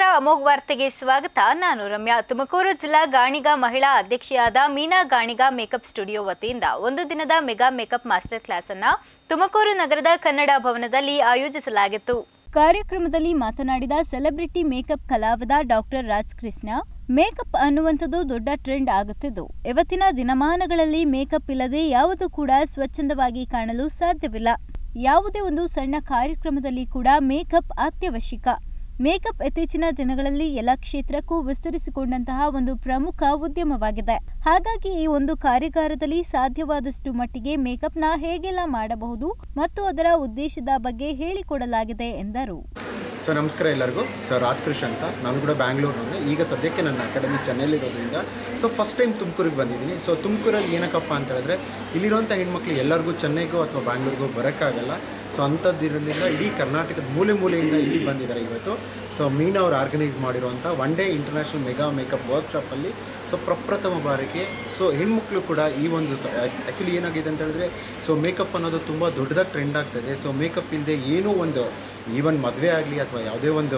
ಅಮೋಘ್ ವಾರ್ತೆಗೆ ಸ್ವಾಗತ ನಾನು ರಮ್ಯಾ ತುಮಕೂರು ಜಿಲ್ಲಾ ಗಾಣಿಗ ಮಹಿಳಾ ಅಧ್ಯಕ್ಷೆಯಾದ ಮೀನಾ ಗಾಣಿಗ ಮೇಕಪ್ ಸ್ಟುಡಿಯೋ ವತಿಯಿಂದ ಒಂದು ದಿನದ ಮೆಗಾ ಮೇಕಪ್ ಮಾಸ್ಟರ್ ಕ್ಲಾಸ್ ಅನ್ನ ತುಮಕೂರು ನಗರದ ಕನ್ನಡ ಭವನದಲ್ಲಿ ಆಯೋಜಿಸಲಾಗಿತ್ತು ಕಾರ್ಯಕ್ರಮದಲ್ಲಿ ಮಾತನಾಡಿದ ಸೆಲೆಬ್ರಿಟಿ ಮೇಕಪ್ ಕಲಾವಿದ ಡಾಕ್ಟರ್ ರಾಜ್ ಕೃಷ್ಣ ಮೇಕಪ್ ಅನ್ನುವಂಥದ್ದು ದೊಡ್ಡ ಟ್ರೆಂಡ್ ಆಗುತ್ತಿದ್ದು ಇವತ್ತಿನ ದಿನಮಾನಗಳಲ್ಲಿ ಮೇಕಪ್ ಇಲ್ಲದೆ ಯಾವುದು ಕೂಡ ಸ್ವಚ್ಛಂದವಾಗಿ ಕಾಣಲು ಸಾಧ್ಯವಿಲ್ಲ ಯಾವುದೇ ಒಂದು ಸಣ್ಣ ಕಾರ್ಯಕ್ರಮದಲ್ಲಿ ಕೂಡ ಮೇಕಪ್ ಅತ್ಯವಶ್ಯಕ ಮೇಕಪ್ ಇತ್ತೀಚಿನ ದಿನಗಳಲ್ಲಿ ಎಲ್ಲ ಕ್ಷೇತ್ರಕ್ಕೂ ವಿಸ್ತರಿಸಿಕೊಂಡಂತಹ ಒಂದು ಪ್ರಮುಖ ಉದ್ಯಮವಾಗಿದೆ ಹಾಗಾಗಿ ಈ ಒಂದು ಕಾರ್ಯಾಗಾರದಲ್ಲಿ ಸಾಧ್ಯವಾದಷ್ಟು ಮಟ್ಟಿಗೆ ಮೇಕಪ್ನ ಹೇಗೆಲ್ಲ ಮಾಡಬಹುದು ಮತ್ತು ಅದರ ಉದ್ದೇಶದ ಬಗ್ಗೆ ಹೇಳಿಕೊಡಲಾಗಿದೆ ಎಂದರು ಸೊ ನಮಸ್ಕಾರ ಎಲ್ಲರಿಗೂ ಸೊ ರಾಜ್ಕೃಷ್ ಅಂತ ನಾನು ಕೂಡ ಬ್ಯಾಂಗ್ಳೂರಿನಲ್ಲಿ ಈಗ ಸದ್ಯಕ್ಕೆ ನನ್ನ ಅಕಾಡೆಮಿ ಚೆನ್ನೈಲಿರೋದ್ರಿಂದ ಸೊ ಫಸ್ಟ್ ಟೈಮ್ ತುಮಕೂರಿಗೆ ಬಂದಿದ್ದೀನಿ ಸೊ ತುಮಕೂರಲ್ಲಿ ಏನಕ್ಕಪ್ಪ ಅಂತ ಹೇಳಿದ್ರೆ ಇಲ್ಲಿರುವಂಥ ಹೆಣ್ಮಕ್ಳು ಎಲ್ಲರಿಗೂ ಚೆನ್ನೈಗೂ ಅಥವಾ ಬ್ಯಾಂಗ್ಳೂರಿಗೂ ಬರೋಕ್ಕಾಗಲ್ಲ ಸೊ ಅಂಥದ್ದಿರೋದ್ರಿಂದ ಇಡೀ ಕರ್ನಾಟಕದ ಮೂಲೆ ಮೂಲೆಯಿಂದ ಇಲ್ಲಿ ಬಂದಿದ್ದಾರೆ ಇವತ್ತು ಸೊ ಮೀನಾ ಅವ್ರು ಆರ್ಗನೈಸ್ ಮಾಡಿರುವಂಥ one day international mega makeup ವರ್ಕ್ಶಾಪಲ್ಲಿ ಸೊ ಪ್ರಪ್ರಥಮ ಬಾರಿಗೆ ಸೊ ಹೆಣ್ಮಕ್ಳು ಕೂಡ ಈ ಒಂದು ಆ್ಯಕ್ಚುಲಿ ಏನಾಗಿದೆ ಅಂತ ಹೇಳಿದ್ರೆ ಸೊ ಮೇಕಪ್ ಅನ್ನೋದು ತುಂಬ ದೊಡ್ಡದಾಗಿ ಟ್ರೆಂಡ್ ಆಗ್ತಾಯಿದೆ ಸೊ ಮೇಕಪ್ ಇಲ್ಲದೆ ಏನೋ ಒಂದು ಈವನ್ ಮದುವೆ ಆಗಲಿ ಅಥವಾ ಯಾವುದೇ ಒಂದು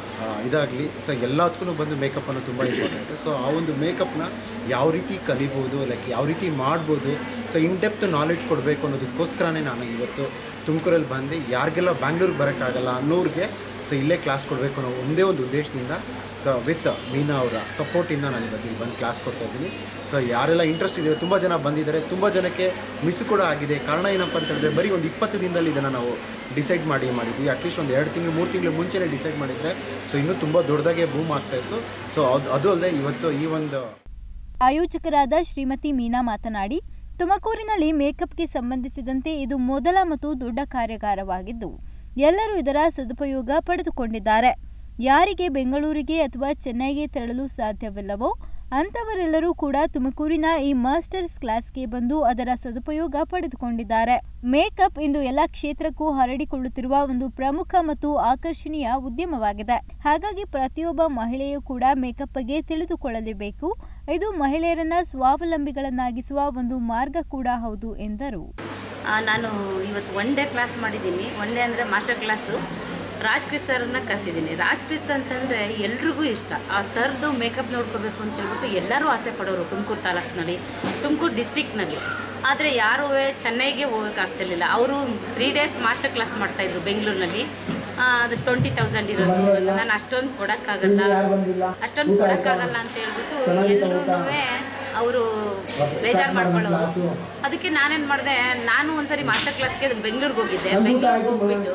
ಇದಾಗಲಿ ಸೊ ಎಲ್ಲದಕ್ಕೂ ಬಂದು ಮೇಕಪ್ ಅನ್ನೋದು ತುಂಬ ಇಂಪಾರ್ಟೆಂಟ್ ಸೊ ಆ ಒಂದು ಮೇಕಪ್ನ ಯಾವ ರೀತಿ ಕಲಿಬೋದು ಲೈಕ್ ಯಾವ ರೀತಿ ಮಾಡ್ಬೋದು ಸೊ ಇನ್ ಡೆಪ್ತ್ ನಾಲೆಡ್ಜ್ ಕೊಡಬೇಕು ಅನ್ನೋದಕ್ಕೋಸ್ಕರನೇ ನಾನು ಇವತ್ತು ತುಮಕೂರಲ್ಲಿ ಬಂದು ಯಾರಿಗೆಲ್ಲ ಬ್ಯಾಂಗ್ಳೂರಿಗೆ ಬರೋಕ್ಕಾಗಲ್ಲ ಅನ್ನೋರಿಗೆ ಸೊ ಇಲ್ಲೇ ಕ್ಲಾಸ್ ಕೊಡಬೇಕು ಅನ್ನೋ ಒಂದೇ ಒಂದು ಉದ್ದೇಶದಿಂದ ಸೊ ವಿತ್ ಮೀನಾ ಅವರ ಸಪೋರ್ಟಿಂದ ನಾನು ಇವತ್ತು ಇಲ್ಲಿ ಬಂದು ಕ್ಲಾಸ್ ಕೊಡ್ತಾ ಇದ್ದೀನಿ ಸೊ ಯಾರೆಲ್ಲ ಇಂಟ್ರೆಸ್ಟ್ ಇದೆ ತುಂಬ ಜನ ಬಂದಿದ್ದಾರೆ ತುಂಬ ಜನಕ್ಕೆ ಮಿಸ್ ಕೂಡ ಆಗಿದೆ ಕಾರಣ ಏನಪ್ಪ ಅಂತ ಹೇಳಿದ್ರೆ ಬರೀ ಒಂದು ಇಪ್ಪತ್ತು ದಿನದಲ್ಲಿ ಇದನ್ನು ನಾವು ಡಿಸೈಡ್ ಮಾಡಿ ಮಾಡಿದ್ವಿ ಅಟ್ಲೀಸ್ಟ್ ಒಂದು ಎರಡು ತಿಂಗಳು ಮೂರು ತಿಂಗಳು ಮುಂಚೆನೇ ಡಿಸೈಡ್ ಮಾಡಿದರೆ ಸೊ ಇನ್ನೂ ತುಂಬ ದೊಡ್ಡದಾಗೆ ಬೂಮ್ ಆಗ್ತಾಯಿತ್ತು ಸೊ ಅದು ಅದು ಅಲ್ಲದೆ ಇವತ್ತು ಈ ಒಂದು ಆಯೋಜಕರಾದ ಶ್ರೀಮತಿ ಮೀನಾ ಮಾತನಾಡಿ ತುಮಕೂರಿನಲ್ಲಿ ಮೇಕಪ್ಗೆ ಸಂಬಂಧಿಸಿದಂತೆ ಇದು ಮೊದಲ ಮತ್ತು ದೊಡ್ಡ ಕಾರ್ಯಾಗಾರವಾಗಿದ್ದು ಎಲ್ಲರೂ ಇದರ ಸದುಪಯೋಗ ಪಡೆದುಕೊಂಡಿದ್ದಾರೆ ಯಾರಿಗೆ ಬೆಂಗಳೂರಿಗೆ ಅಥವಾ ಚೆನ್ನೈಗೆ ತೆರಳಲು ಸಾಧ್ಯವಿಲ್ಲವೋ ಅಂಥವರೆಲ್ಲರೂ ಕೂಡ ತುಮಕೂರಿನ ಈ ಮಾಸ್ಟರ್ಸ್ ಕ್ಲಾಸ್ಗೆ ಬಂದು ಅದರ ಸದುಪಯೋಗ ಪಡೆದುಕೊಂಡಿದ್ದಾರೆ ಮೇಕಪ್ ಇಂದು ಎಲ್ಲ ಕ್ಷೇತ್ರಕ್ಕೂ ಹರಡಿಕೊಳ್ಳುತ್ತಿರುವ ಒಂದು ಪ್ರಮುಖ ಮತ್ತು ಆಕರ್ಷಣೀಯ ಉದ್ಯಮವಾಗಿದೆ ಹಾಗಾಗಿ ಪ್ರತಿಯೊಬ್ಬ ಮಹಿಳೆಯೂ ಕೂಡ ಮೇಕಪ್ ಬಗ್ಗೆ ತಿಳಿದುಕೊಳ್ಳಲೇಬೇಕು ಇದು ಮಹಿಳೆಯರನ್ನ ಸ್ವಾವಲಂಬಿಗಳನ್ನಾಗಿಸುವ ಒಂದು ಮಾರ್ಗ ಕೂಡ ಹೌದು ಎಂದರು ಆ, ನಾನು ಇವತ್ತು ಒನ್ ಡೇ ಕ್ಲಾಸ್ ಮಾಡಿದ್ದೀನಿ ಒನ್ ಡೇ ಅಂದರೆ ಮಾಸ್ಟರ್ ಕ್ಲಾಸು ರಾಜ್ ಕ್ರಿಸ್ ಸರ್ನ ಕಲಿಸಿದ್ದೀನಿ ರಾಜ್ ಕ್ರಿಸ್ ಅಂತಂದರೆ ಎಲ್ರಿಗೂ ಇಷ್ಟ ಆ ಸರ್ದು ಮೇಕಪ್ ನೋಡ್ಕೋಬೇಕು ಅಂತ ಹೇಳ್ಬಿಟ್ಟು ಎಲ್ಲರೂ ಆಸೆ ಪಡೋರು ತುಮಕೂರು ತಾಲೂಕಿನಲ್ಲಿ ತುಮಕೂರು ಡಿಸ್ಟಿಕ್ನಲ್ಲಿ ಆದರೆ ಯಾರೂ ಚೆನ್ನೈಗೆ ಹೋಗೋಕ್ಕಾಗ್ತಿರ್ಲಿಲ್ಲ ಅವರು ತ್ರೀ ಡೇಸ್ ಮಾಸ್ಟರ್ ಕ್ಲಾಸ್ ಮಾಡ್ತಾಯಿದ್ರು ಬೆಂಗಳೂರಿನಲ್ಲಿ ಆ, ಅದು ಟ್ವೆಂಟಿ ತೌಸಂಡ್ ಇರೋದು ನಾನು ಅಷ್ಟೊಂದು ಕೊಡೋಕ್ಕಾಗಲ್ಲ ಅಷ್ಟೊಂದು ಕೊಡೋಕ್ಕಾಗಲ್ಲ ಅಂತ ಹೇಳ್ಬಿಟ್ಟು ಎಲ್ಲರೂ ಅವರು ಬೇಜಾರು ಮಾಡ್ಕೊಳ್ಳೋರು ಅದಕ್ಕೆ ನಾನೇನು ಮಾಡಿದೆ ನಾನು ಒಂದ್ಸರಿ ಮಾಸ್ಟರ್ ಕ್ಲಾಸ್ಗೆ ಬೆಂಗಳೂರಿಗೆ ಹೋಗಿದ್ದೆ ಬೆಂಗಳೂರಿಗೆ ಹೋಗ್ಬಿಟ್ಟು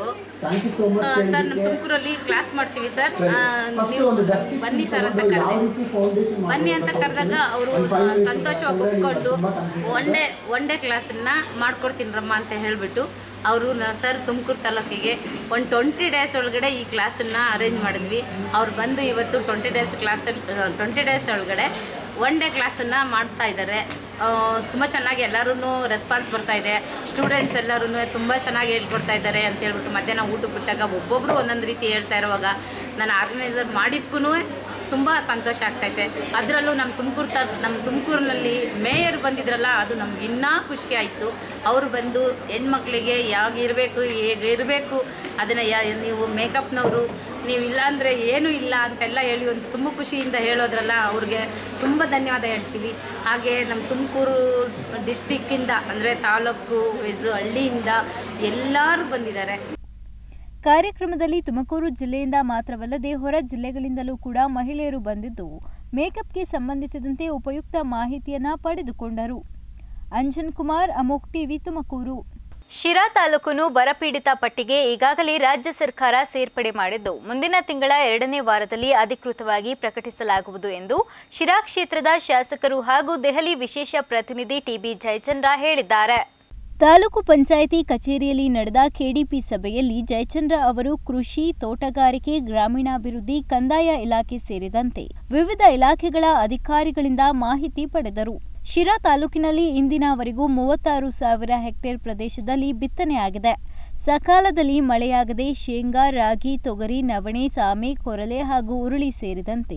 ಆ, ಸರ್ ನಮ್ಮ ತುಮಕೂರಲ್ಲಿ ಕ್ಲಾಸ್ ಮಾಡ್ತೀವಿ ಸರ್ ಆ, ನೀವು ಬನ್ನಿ ಸರ್ ಅಂತ ಕರೆದೆ ಬನ್ನಿ ಅಂತ ಕರೆದಾಗ ಅವರು ಸಂತೋಷವಾಗಿ ಒಪ್ಕೊಂಡು ಒನ್ ಡೇ ಒನ್ ಡೇ ಕ್ಲಾಸನ್ನು ಮಾಡ್ಕೊಡ್ತೀನಿ ರಮ್ಮ ಅಂತ ಹೇಳಿಬಿಟ್ಟು ಅವರು ಸರ್ ತುಮಕೂರು ತಾಲೂಕಿಗೆ ಒಂದು ಟ್ವೆಂಟಿ ಡೇಸ್ ಒಳಗಡೆ ಈ ಕ್ಲಾಸನ್ನು ಅರೇಂಜ್ ಮಾಡಿದ್ವಿ ಅವ್ರು ಬಂದು ಇವತ್ತು ಟ್ವೆಂಟಿ ಡೇಸ್ ಕ್ಲಾಸಲ್ಲಿ ಟ್ವೆಂಟಿ ಡೇಸ್ ಒಳಗಡೆ ಒನ್ ಡೇ ಕ್ಲಾಸನ್ನು ಮಾಡ್ತಾ ಇದ್ದಾರೆ ತುಂಬ ಚೆನ್ನಾಗಿ ಎಲ್ಲರೂ ರೆಸ್ಪಾನ್ಸ್ ಬರ್ತಾ ಇದೆ ಸ್ಟೂಡೆಂಟ್ಸ್ ಎಲ್ಲರೂ ತುಂಬ ಚೆನ್ನಾಗಿ ಹೇಳ್ಕೊಡ್ತಾ ಇದ್ದಾರೆ ಅಂತ ಹೇಳ್ಬಿಟ್ಟು ಮಧ್ಯಾಹ್ನ ಊಟಕ್ಕೆ ಬಿಟ್ಟಾಗ ಒಬ್ಬೊಬ್ಬರು ಒಂದೊಂದು ರೀತಿ ಹೇಳ್ತಾ ಇರುವಾಗ ನಾನು ಆರ್ಗನೈಸರ್ ಮಾಡಿದ್ಕೂ ತುಂಬ ಸಂತೋಷ ಆಗ್ತೈತೆ ಅದರಲ್ಲೂ ನಮ್ಮ ತುಮಕೂರು ತ ನಮ್ಮ ತುಮಕೂರಿನಲ್ಲಿ ಮೇಯರ್ ಬಂದಿದ್ರಲ್ಲ ಅದು ನಮ್ಗೆ ಇನ್ನೂ ಖುಷಿ ಆಯಿತು ಅವರು ಬಂದು ಹೆಣ್ಮಕ್ಳಿಗೆ ಯಾವಾಗ ಇರಬೇಕು ಹೇಗೆ ಇರಬೇಕು ಅದನ್ನು ಯಾ ನೀವು ಮೇಕಪ್ನವರು ನೀವು ಇಲ್ಲಾಂದರೆ ಏನೂ ಇಲ್ಲ ಅಂತೆಲ್ಲ ಹೇಳಿ ಒಂದು ತುಂಬ ಖುಷಿಯಿಂದ ಹೇಳೋದ್ರಲ್ಲ ಅವ್ರಿಗೆ ತುಂಬ ಧನ್ಯವಾದ ಹೇಳ್ತೀವಿ ಹಾಗೆ ನಮ್ಮ ತುಮಕೂರು ಡಿಸ್ಟಿಕ್ಕಿಂದ ಅಂದರೆ ತಾಲೂಕು ವೆಜ್ ಹಳ್ಳಿಯಿಂದ ಎಲ್ಲರೂ ಬಂದಿದ್ದಾರೆ ಕಾರ್ಯಕ್ರಮದಲ್ಲಿ ತುಮಕೂರು ಜಿಲ್ಲೆಯಿಂದ ಮಾತ್ರವಲ್ಲದೆ ಹೊರ ಜಿಲ್ಲೆಗಳಿಂದಲೂ ಕೂಡ ಮಹಿಳೆಯರು ಬಂದಿದ್ದು ಮೇಕಪ್ಗೆ ಸಂಬಂಧಿಸಿದಂತೆ ಉಪಯುಕ್ತ ಮಾಹಿತಿಯನ್ನ ಪಡೆದುಕೊಂಡರು ಅಂಜನ್ ಕುಮಾರ್ ಅಮೋಕ್ ಟಿವಿ ತುಮಕೂರು ಶಿರಾ ತಾಲೂಕನ್ನು ಬರಪೀಡಿತ ಪಟ್ಟಿಗೆ ಈಗಾಗಲೇ ರಾಜ್ಯ ಸರ್ಕಾರ ಸೇರ್ಪಡೆ ಮಾಡಿದ್ದು ಮುಂದಿನ ತಿಂಗಳ ಎರಡನೇ ವಾರದಲ್ಲಿ ಅಧಿಕೃತವಾಗಿ ಪ್ರಕಟಿಸಲಾಗುವುದು ಎಂದು ಶಿರಾ ಕ್ಷೇತ್ರದ ಶಾಸಕರು ಹಾಗೂ ದೆಹಲಿ ವಿಶೇಷ ಪ್ರತಿನಿಧಿ ಟಿಬಿ ಜಯಚಂದ್ರ ಹೇಳಿದ್ದಾರೆ ತಾಲೂಕು ಪಂಚಾಯಿತಿ ಕಚೇರಿಯಲ್ಲಿ ನಡೆದ ಕೆಡಿಪಿ ಸಭೆಯಲ್ಲಿ ಜಯಚಂದ್ರ ಅವರು ಕೃಷಿ ತೋಟಗಾರಿಕೆ ಗ್ರಾಮೀಣಾಭಿವೃದ್ಧಿ ಕಂದಾಯ ಇಲಾಖೆ ಸೇರಿದಂತೆ ವಿವಿಧ ಇಲಾಖೆಗಳ ಅಧಿಕಾರಿಗಳಿಂದ ಮಾಹಿತಿ ಪಡೆದರು ಶಿರಾ ತಾಲೂಕಿನಲ್ಲಿ ಇಂದಿನವರೆಗೂ ಮೂವತ್ತಾರು ಸಾವಿರ ಹೆಕ್ಟೇರ್ ಪ್ರದೇಶದಲ್ಲಿ ಬಿತ್ತನೆಯಾಗಿದೆ ಸಕಾಲದಲ್ಲಿ ಮಳೆಯಾಗದೆ ಶೇಂಗಾ ರಾಗಿ ತೊಗರಿ ನವಣೆ ಸಾಮೆ ಕೊರಲೆ ಹಾಗೂ ಉರುಳಿ ಸೇರಿದಂತೆ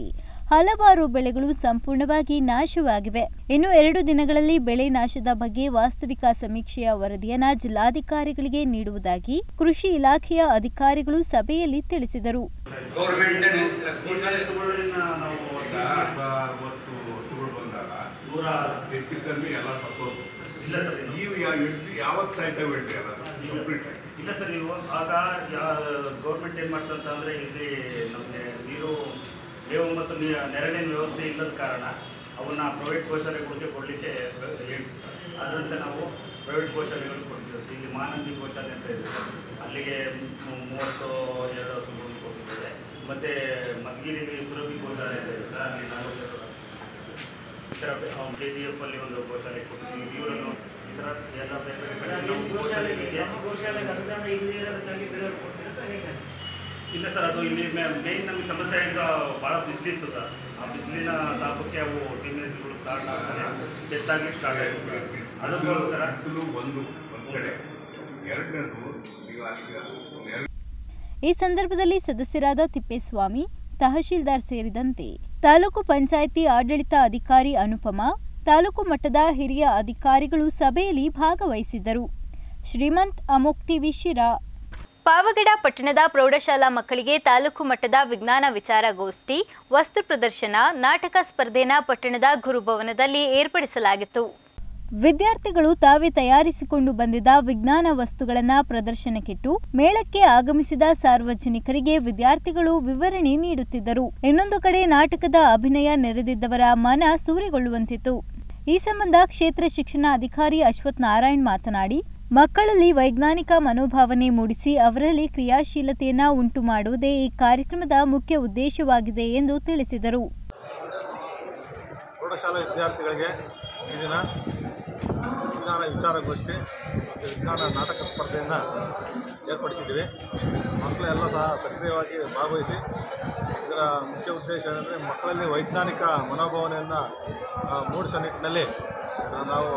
ಹಲವಾರು ಬೆಳೆಗಳು ಸಂಪೂರ್ಣವಾಗಿ ನಾಶವಾಗಿವೆ ಇನ್ನು ಎರಡು ದಿನಗಳಲ್ಲಿ ಬೆಳೆ ನಾಶದ ಬಗ್ಗೆ ವಾಸ್ತವಿಕ ಸಮೀಕ್ಷೆಯ ವರದಿಯನ್ನ ಜಿಲ್ಲಾಧಿಕಾರಿಗಳಿಗೆ ನೀಡುವುದಾಗಿ ಕೃಷಿ ಇಲಾಖೆಯ ಅಧಿಕಾರಿಗಳು ಸಭೆಯಲ್ಲಿ ತಿಳಿಸಿದರು ಗೌರ್ಮೆಂಟ್ ಸುರುಳಿನ ನಾವು ಈಗ ಅರವತ್ತು ವರ್ಷಗಳು ಬಂದಾಗ ನೂರ ಹೆಚ್ಚು ಕಮ್ಮಿ ಎಲ್ಲ ಸತ್ತೋದು ಇಲ್ಲ ಸರ್ ಇದು. ನೀವು ಯಾವ ಎಂಟು ಯಾವತ್ತು ಸಾಯ್ತಾವೆ ಹೇಳ್ರಿ ಅಲ್ಲ ಕಂಪ್ಲೀಟ್ ಇಲ್ಲ ಸರ್ ನೀವು ಆಗ ಗೌರ್ಮೆಂಟ್ ಏನು ಮಾಡ್ತಂತ ಅಂದರೆ ಇಲ್ಲಿ ನಮಗೆ ನೀರು ಮೇವು ಮತ್ತು ನೀ- ನೆರಳಿನ ವ್ಯವಸ್ಥೆ ಇಲ್ಲದ ಕಾರಣ ಅವನ್ನ ಪ್ರೈವೇಟ್ ಗೋಶಾಲೆಗಳಿಗೆ ಕೊಡಲಿಕ್ಕೆ ಹೇಳ್ತೀವಿ ಅದರಂತೆ ನಾವು ಪ್ರೈವೇಟ್ ಗೋಶಾಲೆಗಳಿಗೆ ಕೊಡ್ತೀವಿ ಸರ್. ಇಲ್ಲಿ ಮಾನಂದಿ ಗೋಶಾಲೆ ಅಂತ ಇದೆ ಸರ್. ಅಲ್ಲಿಗೆ ಮೂ- ಮೂವತ್ತು ಎರಡು ಹಸುಗಳನ್ನು ಕೊಟ್ಟಿದ್ದೇವೆ ಮತ್ತು ಮಧುಗಿರಿ ಸುರಭಿ ಗೋಶಾಲೆ ಅಂತ ಇದೆ ಸರ್ ಅಲ್ಲಿ ನಲವತ್ತೆರಡು ಈ ಥರ ಕೆ ಜಿ ಎಫ್ ಅಲ್ಲಿ ಒಂದು ಗೋಶಾಲೆ ಕೊಟ್ಟಿದ್ದೀವಿ ಇವರನ್ನು ಈ ಥರ ಎಲ್ಲ ಬೇರೆ ಬೇರೆ ಕಡೆ ನಾವು ಗೋಶಾಲೆಗೆ ಇಲ್ಲ ಸರ್ ಅದು ಇಲ್ಲಿ ಮೇನ್ ನಮಗೆ ಸಮಸ್ಯೆ ಈಗ ಭಾಳ ಬಿಸಿಲಿತ್ತು ಸರ್ ಆ ಬಿಸಿಲಿನ ತಾಪಕ್ಕೆ ಅವು ಸೀಮೆಗಳು ಸ್ಟಾರ್ಟ್ ಆಗ್ತದೆ ಡೆತ್ತಾಗಿ ಸ್ಟಾರ್ಟ್ ಆಗಿದೆ ಸರ್ ಅದಕ್ಕೋಸ್ಕರ ಬಿಸಿಲು ಒಂದು ಒಂದು ಕಡೆ ಎರಡನೇದು ಈಗ ಅಲ್ಲಿಗೆ ಎರಡು ಈ ಸಂದರ್ಭದಲ್ಲಿ ಸದಸ್ಯರಾದ ತಿಪ್ಪೇಸ್ವಾಮಿ ತಹಶೀಲ್ದಾರ್ ಸೇರಿದಂತೆ ತಾಲೂಕು ಪಂಚಾಯಿತಿ ಆಡಳಿತ ಅಧಿಕಾರಿ ಅನುಪಮ ತಾಲೂಕು ಮಟ್ಟದ ಹಿರಿಯ ಅಧಿಕಾರಿಗಳು ಸಭೆಯಲ್ಲಿ ಭಾಗವಹಿಸಿದ್ದರು ಶ್ರೀಮಂತ್ ಅಮೋಕ್ ಟಿವಿ ಶಿರಾ ಪಾವಗಡ ಪಟ್ಟಣದ ಪ್ರೌಢಶಾಲಾ ಮಕ್ಕಳಿಗೆ ತಾಲೂಕು ಮಟ್ಟದ ವಿಜ್ಞಾನ ವಿಚಾರಗೋಷ್ಠಿ ವಸ್ತು ಪ್ರದರ್ಶನ ನಾಟಕ ಸ್ಪರ್ಧೆನ ಪಟ್ಟಣದ ಗುರುಭವನದಲ್ಲಿ ಏರ್ಪಡಿಸಲಾಗಿತ್ತು ವಿದ್ಯಾರ್ಥಿಗಳು ತಾವೇ ತಯಾರಿಸಿಕೊಂಡು ಬಂದಿದ್ದ ವಿಜ್ಞಾನ ವಸ್ತುಗಳನ್ನು ಪ್ರದರ್ಶನಕ್ಕಿಟ್ಟು ಮೇಳಕ್ಕೆ ಆಗಮಿಸಿದ ಸಾರ್ವಜನಿಕರಿಗೆ ವಿದ್ಯಾರ್ಥಿಗಳು ವಿವರಣೆ ನೀಡುತ್ತಿದ್ದರು ಇನ್ನೊಂದು ಕಡೆ ನಾಟಕದ ಅಭಿನಯ ನೆರೆದಿದ್ದವರ ಮನ ಸೂರೆಗೊಳ್ಳುವಂತಿತ್ತು ಈ ಸಂಬಂಧ ಕ್ಷೇತ್ರ ಶಿಕ್ಷಣ ಅಧಿಕಾರಿ ಅಶ್ವಥ್ ನಾರಾಯಣ್ ಮಾತನಾಡಿ ಮಕ್ಕಳಲ್ಲಿ ವೈಜ್ಞಾನಿಕ ಮನೋಭಾವನೆ ಮೂಡಿಸಿ ಅವರಲ್ಲಿ ಕ್ರಿಯಾಶೀಲತೆಯನ್ನ ಉಂಟು ಮಾಡುವುದೇ ಈ ಕಾರ್ಯಕ್ರಮದ ಮುಖ್ಯ ಉದ್ದೇಶವಾಗಿದೆ ಎಂದು ತಿಳಿಸಿದರು ಪ್ರೌಢಶಾಲಾ ವಿದ್ಯಾರ್ಥಿಗಳಿಗೆ ಈ ದಿನ ವಿಜ್ಞಾನ ವಿಚಾರಗೋಷ್ಠಿ ಮತ್ತು ವಿಜ್ಞಾನ ನಾಟಕ ಸ್ಪರ್ಧೆಯನ್ನು ಏರ್ಪಡಿಸಿದ್ದೀವಿ ಮಕ್ಕಳೆಲ್ಲ ಸಹ ಸಕ್ರಿಯವಾಗಿ ಭಾಗವಹಿಸಿ ಇದರ ಮುಖ್ಯ ಉದ್ದೇಶ ಏನಂದರೆ ಮಕ್ಕಳಲ್ಲಿ ವೈಜ್ಞಾನಿಕ ಮನೋಭಾವನೆಯನ್ನು ಆ, ಮೂಡಿಸೋ ನಿಟ್ಟಿನಲ್ಲಿ ಆ, ನಾವು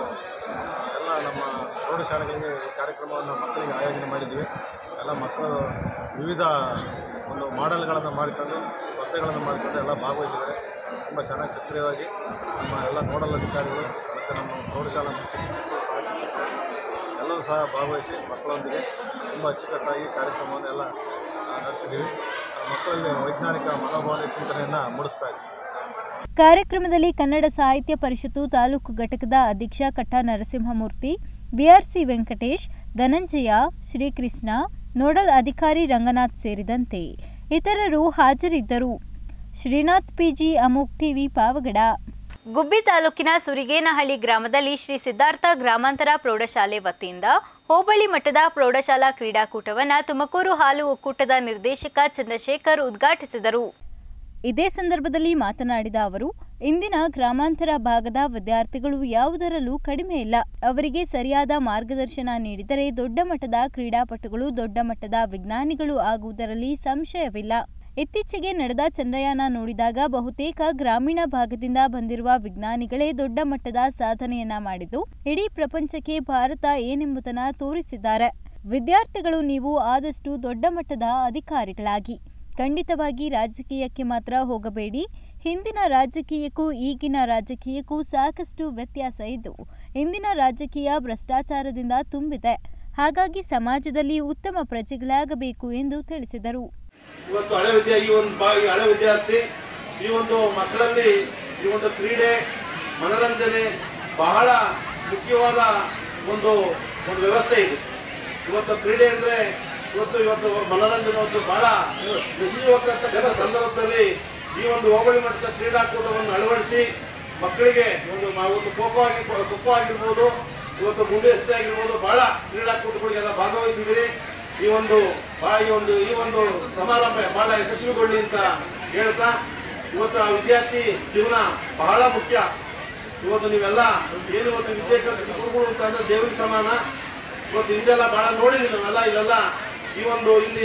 ಎಲ್ಲ ನಮ್ಮ ಪ್ರೌಢಶಾಲೆಗಳಿಗೆ ಈ ಕಾರ್ಯಕ್ರಮವನ್ನು ಮಕ್ಕಳಿಗೆ ಆಯೋಜನೆ ಮಾಡಿದ್ದೀವಿ ಎಲ್ಲ ಮಕ್ಕಳು ವಿವಿಧ ಒಂದು ಮಾಡೆಲ್ಗಳನ್ನು ಮಾಡಿಕೊಂಡು ಸ್ಪರ್ಧೆಗಳನ್ನು ಮಾಡಿಕೊಂಡು ಎಲ್ಲ ಭಾಗವಹಿಸಿದ್ದಾರೆ ತುಂಬ ಚೆನ್ನಾಗಿ ಸಕ್ರಿಯವಾಗಿ ನಮ್ಮ ಎಲ್ಲ ನೋಡಲ್ ಅಧಿಕಾರಿಗಳು ಮತ್ತು ನಮ್ಮ ಪ್ರೌಢಶಾಲಾ ಮುಖ್ಯ ಶಿಕ್ಷಕರು ಸಹ ಶಿಕ್ಷಕರು ಎಲ್ಲರೂ ಸಹ ಭಾಗವಹಿಸಿ ಮಕ್ಕಳೊಂದಿಗೆ ತುಂಬ ಅಚ್ಚುಕಟ್ಟಾಗಿ ಕಾರ್ಯಕ್ರಮವನ್ನೆಲ್ಲ ಆ, ನಡೆಸಿದ್ದೀವಿ ಆ, ಮಕ್ಕಳಲ್ಲಿ ವೈಜ್ಞಾನಿಕ ಮನೋಭಾವನೆ ಚಿಂತನೆಯನ್ನು ಮೂಡಿಸ್ತಾ ಇದ್ದೀವಿ ಕಾರ್ಯಕ್ರಮದಲ್ಲಿ ಕನ್ನಡ ಸಾಹಿತ್ಯ ಪರಿಷತ್ತು ತಾಲೂಕು ಘಟಕದ ಅಧ್ಯಕ್ಷ ಕಟ್ಟ ನರಸಿಂಹಮೂರ್ತಿ ಬಿಆರ್ಸಿ ವೆಂಕಟೇಶ್ ಧನಂಜಯ ಶ್ರೀಕೃಷ್ಣ ನೋಡಲ್ ಅಧಿಕಾರಿ ರಂಗನಾಥ್ ಸೇರಿದಂತೆ ಇತರರು ಹಾಜರಿದ್ದರು ಶ್ರೀನಾಥ್ ಪಿಜಿ ಅಮೋಕ್ ಟಿವಿ ಪಾವಗಡ ಗುಬ್ಬಿ ತಾಲೂಕಿನ ಸುರಿಗೇನಹಳ್ಳಿ ಗ್ರಾಮದಲ್ಲಿ ಶ್ರೀ ಸಿದ್ಧಾರ್ಥ ಗ್ರಾಮಾಂತರ ಪ್ರೌಢಶಾಲೆ ವತಿಯಿಂದ ಹೋಬಳಿ ಮಟ್ಟದ ಪ್ರೌಢಶಾಲಾ ಕ್ರೀಡಾಕೂಟವನ್ನು ತುಮಕೂರು ಹಾಲು ಒಕ್ಕೂಟದ ನಿರ್ದೇಶಕ ಚಂದ್ರಶೇಖರ್ ಉದ್ಘಾಟಿಸಿದರು ಇದೇ ಸಂದರ್ಭದಲ್ಲಿ ಮಾತನಾಡಿದ ಅವರು ಇಂದಿನ ಗ್ರಾಮಾಂತರ ಭಾಗದ ವಿದ್ಯಾರ್ಥಿಗಳು ಯಾವುದರಲ್ಲೂ ಕಡಿಮೆ ಇಲ್ಲ ಅವರಿಗೆ ಸರಿಯಾದ ಮಾರ್ಗದರ್ಶನ ನೀಡಿದರೆ ದೊಡ್ಡ ಮಟ್ಟದ ಕ್ರೀಡಾಪಟುಗಳು ದೊಡ್ಡ ಮಟ್ಟದ ವಿಜ್ಞಾನಿಗಳು ಆಗುವುದರಲ್ಲಿ ಸಂಶಯವಿಲ್ಲ ಇತ್ತೀಚೆಗೆ ನಡೆದ ಚಂದ್ರಯಾನ ನೋಡಿದಾಗ ಬಹುತೇಕ ಗ್ರಾಮೀಣ ಭಾಗದಿಂದ ಬಂದಿರುವ ವಿಜ್ಞಾನಿಗಳೇ ದೊಡ್ಡ ಮಟ್ಟದ ಸಾಧನೆಯನ್ನ ಮಾಡಿದ್ದು ಇಡೀ ಪ್ರಪಂಚಕ್ಕೆ ಭಾರತ ಏನೆಂಬುದನ್ನ ತೋರಿಸಿದ್ದಾರೆ ವಿದ್ಯಾರ್ಥಿಗಳು ನೀವು ಆದಷ್ಟು ದೊಡ್ಡ ಮಟ್ಟದ ಅಧಿಕಾರಿಗಳಾಗಿ ಖಂಡಿತವಾಗಿ ರಾಜಕೀಯಕ್ಕೆ ಮಾತ್ರ ಹೋಗಬೇಡಿ ಹಿಂದಿನ ರಾಜಕೀಯಕ್ಕೂ ಈಗಿನ ರಾಜಕೀಯಕ್ಕೂ ಸಾಕಷ್ಟು ವ್ಯತ್ಯಾಸ ಇದ್ದು ಇಂದಿನ ರಾಜಕೀಯ ಭ್ರಷ್ಟಾಚಾರದಿಂದ ತುಂಬಿದೆ ಹಾಗಾಗಿ ಸಮಾಜದಲ್ಲಿ ಉತ್ತಮ ಪ್ರಜೆಗಳಾಗಬೇಕು ಎಂದು ತಿಳಿಸಿದರು ಇವತ್ತು ಹಳೆ ವಿದ್ಯಾ ಈ ಒಂದು ಬಾ ಈ ಹಳೆ ವಿದ್ಯಾರ್ಥಿ ಈ ಒಂದು ಮಕ್ಕಳಲ್ಲಿ ಈ ಒಂದು ಕ್ರೀಡೆ ಮನರಂಜನೆ ಬಹಳ ಮುಖ್ಯವಾದ ಒಂದು ಒಂದು ವ್ಯವಸ್ಥೆ ಇದೆ ಇವತ್ತು ಕ್ರೀಡೆ ಅಂದರೆ ಇವತ್ತು ಇವತ್ತು ಮನೋರಂಜನೆ ಒಂದು ಬಹಳ ಬಿಸಿ ಹೋಗ್ತಕ್ಕಂಥ ಸಂದರ್ಭದಲ್ಲಿ ಈ ಒಂದು ಹೋಬಳಿ ಮಟ್ಟದ ಕ್ರೀಡಾಕೂಟವನ್ನು ಅಳವಡಿಸಿ ಮಕ್ಕಳಿಗೆ ಒಂದು ಮ- ಒಂದು ಖೋ ಖೋ ಆಗಿ ಖೋ ಖೋ ಆಗಿರ್ಬೋದು ಇವತ್ತು ಗುಂಡು ಎಸೆ ಆಗಿರ್ಬೋದು ಬಹಳ ಕ್ರೀಡಾಕೂಟಗಳಿಗೆಲ್ಲ ಭಾಗವಹಿಸಿದಿರಿ ಈ ಒಂದು ಬಹಳ ಈ ಒಂದು ಈ ಒಂದು ಸಮಾರಂಭ ಬಹಳ ಯಶಸ್ವಿಗೊಳ್ಳಿ ಅಂತ ಹೇಳ್ತಾ ಇವತ್ತು ಆ ವಿದ್ಯಾರ್ಥಿ ಜೀವನ ಬಹಳ ಮುಖ್ಯ ಇವತ್ತು ನೀವೆಲ್ಲ ಏನು ಇವತ್ತು ವಿದ್ಯೆ ಕಲಿಸಿದ ಗುರುಗಳು ಅಂತ ಅಂದ್ರೆ ದೇವರಿಗೆ ಸಮಾನ ಇವತ್ತು ಇದೆಲ್ಲ ಬಹಳ ನೋಡಿದ್ವಿ ನಾವೆಲ್ಲ ಇಲ್ಲೆಲ್ಲ ಈ ಒಂದು ಇಲ್ಲಿ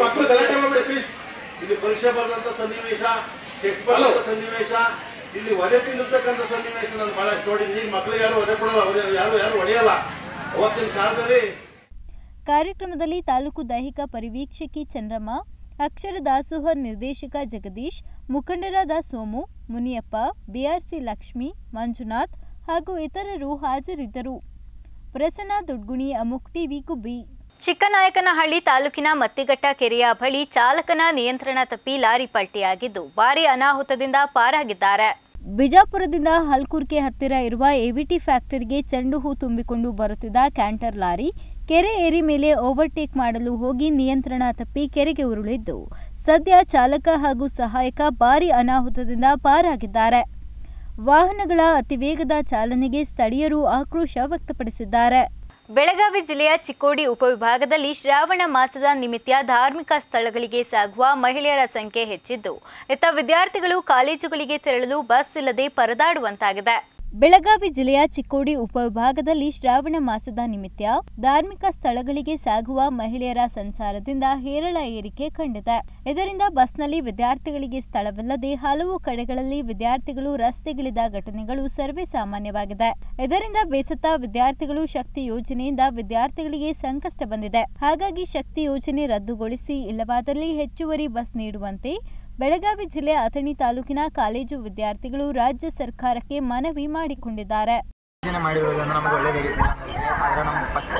ಇಲ್ಲಿ ಪರೀಕ್ಷೆ ಬರೆದಂತ ಸನ್ನಿವೇಶ ಟೆಸ್ಟ್ ಬರೆದಂತ ಸನ್ನಿವೇಶ ಇಲ್ಲಿ ಒದೆ ತಿಂದಿರ್ತಕ್ಕಂಥ ಸನ್ನಿವೇಶ ನಾನು ಬಹಳಷ್ಟು ನೋಡಿದ್ದೀನಿ ಮಕ್ಕಳಿಗೆ ಯಾರು ಒದೆ ಕೊಡಲ್ಲ ಒದೆ ಯಾರು ಯಾರು ಹೊಡೆಯಲ್ಲ ಅವತ್ತಿನ ಕಾಲದಲ್ಲಿ ಕಾರ್ಯಕ್ರಮದಲ್ಲಿ ತಾಲೂಕು ದೈಹಿಕ ಪರಿವೀಕ್ಷಕಿ ಚಂದ್ರಮ್ಮ ಅಕ್ಷರ ದಾಸೋಹ ನಿರ್ದೇಶಕ ಜಗದೀಶ್ ಮುಖಂಡರಾದ ಸೋಮು ಮುನಿಯಪ್ಪ ಬಿಆರ್ಸಿ ಲಕ್ಷ್ಮಿ ಮಂಜುನಾಥ್ ಹಾಗೂ ಇತರರು ಹಾಜರಿದ್ದರು ಪ್ರಸನ್ನ ದೊಡ್ಗುಣಿ ಅಮುಕ್ ಟಿವಿ ಗುಬ್ಬಿ ಚಿಕ್ಕನಾಯಕನಹಳ್ಳಿ ತಾಲೂಕಿನ ಮತ್ತಿಘಟ್ಟ ಕೆರೆಯ ಬಳಿ ಚಾಲಕನ ನಿಯಂತ್ರಣ ತಪ್ಪಿ ಲಾರಿ ಪಲ್ಟಿಯಾಗಿದ್ದು ಭಾರಿ ಅನಾಹುತದಿಂದ ಪಾರಾಗಿದ್ದಾರೆ ಬಿಜಾಪುರದಿಂದ ಹಲ್ಕುರ್ಕೆ ಹತ್ತಿರ ಇರುವ ಎವಿಟಿ ಫ್ಯಾಕ್ಟರಿಗೆ ಚೆಂಡು ಹೂ ತುಂಬಿಕೊಂಡು ಬರುತ್ತಿದ್ದ ಕ್ಯಾಂಟರ್ ಲಾರಿ ಕೆರೆ ಏರಿ ಮೇಲೆ ಓವರ್ಟೇಕ್ ಮಾಡಲು ಹೋಗಿ ನಿಯಂತ್ರಣ ತಪ್ಪಿ ಕೆರೆಗೆ ಉರುಳಿದ್ದು ಸದ್ಯ ಚಾಲಕ ಹಾಗೂ ಸಹಾಯಕ ಭಾರಿ ಅನಾಹುತದಿಂದ ಪಾರಾಗಿದ್ದಾರೆ ವಾಹನಗಳ ಅತಿವೇಗದ ಚಾಲನೆಗೆ ಸ್ಥಳೀಯರು ಆಕ್ರೋಶ ವ್ಯಕ್ತಪಡಿಸಿದ್ದಾರೆ ಬೆಳಗಾವಿ ಜಿಲ್ಲೆಯ ಚಿಕ್ಕೋಡಿ ಉಪವಿಭಾಗದಲ್ಲಿ ಶ್ರಾವಣ ಮಾಸದ ನಿಮಿತ್ತ ಧಾರ್ಮಿಕ ಸ್ಥಳಗಳಿಗೆ ಸಾಗುವ ಮಹಿಳೆಯರ ಸಂಖ್ಯೆ ಹೆಚ್ಚಿದ್ದು ಇತ್ತ ವಿದ್ಯಾರ್ಥಿಗಳು ಕಾಲೇಜುಗಳಿಗೆ ತೆರಳಲು ಬಸ್ ಇಲ್ಲದೆ ಪರದಾಡುವಂತಾಗಿದೆ ಬೆಳಗಾವಿ ಜಿಲ್ಲೆಯ ಚಿಕ್ಕೋಡಿ ಉಪವಿಭಾಗದಲ್ಲಿ ಶ್ರಾವಣ ಮಾಸದ ನಿಮಿತ್ತ ಧಾರ್ಮಿಕ ಸ್ಥಳಗಳಿಗೆ ಸಾಗುವ ಮಹಿಳೆಯರ ಸಂಚಾರದಿಂದ ಹೇರಳ ಏರಿಕೆ ಕಂಡಿದೆ ಇದರಿಂದ ಬಸ್ನಲ್ಲಿ ವಿದ್ಯಾರ್ಥಿಗಳಿಗೆ ಸ್ಥಳವಿಲ್ಲದೆ ಹಲವು ಕಡೆಗಳಲ್ಲಿ ವಿದ್ಯಾರ್ಥಿಗಳು ರಸ್ತೆಗಿಳಿದ ಘಟನೆಗಳು ಸರ್ವೇ ಸಾಮಾನ್ಯವಾಗಿದೆ ಇದರಿಂದ ಬೇಸತ್ತ ವಿದ್ಯಾರ್ಥಿಗಳು ಶಕ್ತಿ ಯೋಜನೆಯಿಂದ ವಿದ್ಯಾರ್ಥಿಗಳಿಗೆ ಸಂಕಷ್ಟ ಬಂದಿದೆ ಹಾಗಾಗಿ ಶಕ್ತಿ ಯೋಜನೆ ರದ್ದುಗೊಳಿಸಿ ಇಲ್ಲವಾದಲ್ಲಿ ಹೆಚ್ಚುವರಿ ಬಸ್ ನೀಡುವಂತೆ ಬೆಳಗಾವಿ ಜಿಲ್ಲೆ ಅಥಣಿ ತಾಲೂಕಿನ ಕಾಲೇಜು ವಿದ್ಯಾರ್ಥಿಗಳು ರಾಜ್ಯ ಸರ್ಕಾರಕ್ಕೆ ಮನವಿ ಮಾಡಿಕೊಂಡಿದ್ದಾರೆ ಯೋಜನೆ ಮಾಡಿರೋದ್ರಿಂದ ನಮ್ಗೆ ಒಳ್ಳೇದಾಗಿತ್ತು ಆದರೆ ನಮ್ಗೆ ಫಸ್ಟ್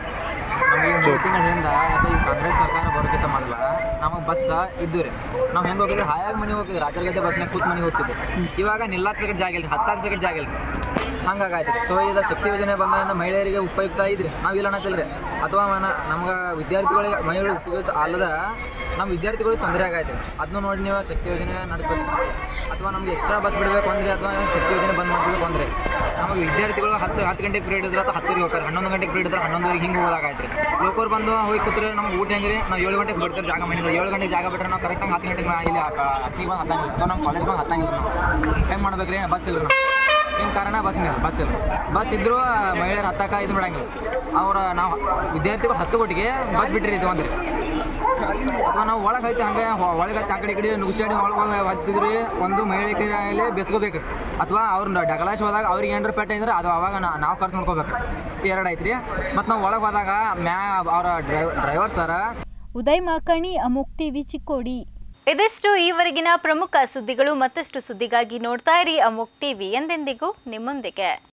ನಮಗೆ ಮೂರು ತಿಂಗಳಿಂದ ಅಥವಾ ಈ ಕಾಂಗ್ರೆಸ್ ಸರ್ಕಾರ ಬರೋಕ್ಕಿಂತ ಮೊದಲ ನಮಗೆ ಬಸ್ ಇದ್ದು ರೀ ನಾವು ಹೆಂಗೆ ಹೋಗಿದ್ವಿ ಹಾಯಾಗಿ ಮನೆ ಹೋಗಿದ್ವಿ ರಾಜರ್ಗದ್ದೆ ಬಸ್ನಾಗ ಕೂತ್ ಮನೆ ಹೋಗ್ತಿದ್ದೆ ಇವಾಗ ನಿಲ್ಲಕ್ಕೆ ಸೆಕೆಂಡ್ ಜಾಗ ಇಲ್ಲ ಹತ್ತಾರು ಸೆಕೆಂಡ್ ಜಾಗ ಇಲ್ಲ ಹಂಗಾಗಾಯ್ತು ರೀ ಸೊ ಇದು ಶಕ್ತಿ ಯೋಜನೆ ಬಂದಿಂದ ಮಹಿಳೆಯರಿಗೆ ಉಪಯುಕ್ತ ಐತ್ರಿ ನಾವು ಇಲ್ಲ ಅನ್ನತ್ತಿಲ್ಲ ರೀ ಅಥವಾ ಮನ- ನಮ್ಗೆ ವಿದ್ಯಾರ್ಥಿಗಳಿಗೆ ಮಹಿಳೆಗಳು ಉಪಯುಕ್ತ ಅಲ್ಲದ ನಮ್ಮ ವಿದ್ಯಾರ್ಥಿಗಳಿಗೆ ತೊಂದರೆ ಆಗೈತೆ ಅದನ್ನು ನೋಡಿ ನೀವು ಶಕ್ತಿ ಯೋಜನೆ ನಡೆಸ್ಬೇಕು ಅಥವಾ ನಮ್ಗೆ ಎಕ್ಸ್ಟ್ರಾ ಬಸ್ ಬಿಡಬೇಕು ಅಂದ್ರೆ ಅಥವಾ ಶಕ್ತಿ ಯೋಜನೆ ಬಂದ್ ಮಾಡಿಸ್ಬೇಕು ಅಂದ್ರೆ ನಮಗೆ ವಿದ್ಯಾರ್ಥಿಗಳು ಹತ್ತು ಹತ್ತು ಗಂಟೆಗೆ ಪೀರಿಯಡ್ ಇದ್ರೆ ಅಥವಾ ಹತ್ತುವರೆಗೆ ಹೋಗ್ತಾರೆ ಹನ್ನೊಂದು ಗಂಟೆಗೆ ಪೀರಿಯಡ್ ಇದ್ರೆ ಹನ್ನೊಂದುವರೆಗೆ ಹಿಂಗೆ ಹೋಗೋದಾಗೈತೆ ರೀ ಲೋಕರು ಬಂದು ಹೋಗಿ ಕೂತ್ರೆ ನಮ್ಗೆ ಊಟ ಹೆಂಗೆ ರೀ ನಾವು ಏಳು ಗಂಟೆಗೆ ಬಿಡ್ತೀವಿ ಜಾಗ ಮಾಡಿದ್ರೆ ಏಳು ಗಂಟೆಗೆ ಜಾಗ ಬಿಟ್ಟರೆ ನಾವು ಕರೆಕ್ಟಾಗಿ ಹತ್ತು ಗಂಟೆಗೆ ಇಲ್ಲಿ ಹತ್ತಿಗೆ ಬಂದು ಹತ್ತಂಗಿಲ್ಲ ಅಥವಾ ನಮ್ಮ ಕಾಲೇಜ್ ಬಂದು ಹತ್ತಂಗಿಲ್ಲ ನಾವು ಹೆಂಗೆ ಮಾಡ್ಬೇಕು ರೀ ಬಸ್ ಇಲ್ಲ ನಾವು ಹಿಂಗೆ ಕಾರಣ ಬಸ್ ಇಲ್ಲ ಬಸ್ ಇಲ್ಲ ಬಸ್ ಇದ್ದರೂ ಮಹಿಳೆಯರು ಹತ್ತಕ್ಕೆ ಇದು ಬಿಡಂಗಿಲ್ಲ ಅವ್ರ ನಾವು ವಿದ್ಯಾರ್ಥಿಗಳು ಹತ್ತು ಕೊಟ್ಟಿಗೆ ಬಸ್ ಬಿಟ್ಟಿರಿ ಇದು ಒಂದ್ರಿ ಅಥವಾ ನಾವು ಒಳಗೆ ಐತೆ ಹಂಗೆ ಒಳಗೆ ಐತೆ ಆ ಕಡೆ ಈ ಕಡೆ ನುಗ್ಸಾಡಿ ಒಳಗೆ ಹತ್ತಿದ್ರಿ ಒಂದು ಮಹಿಳೆ ಕೈಯಲ್ಲಿ ಬೆಸ್ಕೋಬೇಕು ಅಥವಾ ಅವ್ರನ್ನ ಡಗಲಾಶ್ ಹೋದಾಗ ಅವ್ರಿಗೆ ಏನಾರ ಪೆಟ್ಟ ಇದ್ರೆ ಅದು ಅವಾಗ ನಾ- ನಾವು ಖರ್ಚು ನೋಡ್ಕೋಬೇಕು ಎರಡು ಐತ್ರಿ ಮತ್ತು ನಾವು ಒಳಗೆ ಹೋದಾಗ ಮ್ಯಾ ಅವರ ಡ್ರೈವರ್ ಸರ ಉದಯ್ ಮಾಕಣಿ ಅಮುಕ್ ಟಿವಿ ಚಿಕ್ಕೋಡಿ ಇದಿಷ್ಟು ಈವರೆಗಿನ ಪ್ರಮುಖ ಸುದ್ದಿಗಳು ಮತ್ತಷ್ಟು ಸುದ್ದಿಗಾಗಿ ನೋಡ್ತಾ ಇರಿ ಅಮುಕ್ ಟಿವಿ ಎಂದೆಂದಿಗೂ ನಿಮ್ಮೊಂದಿಗೆ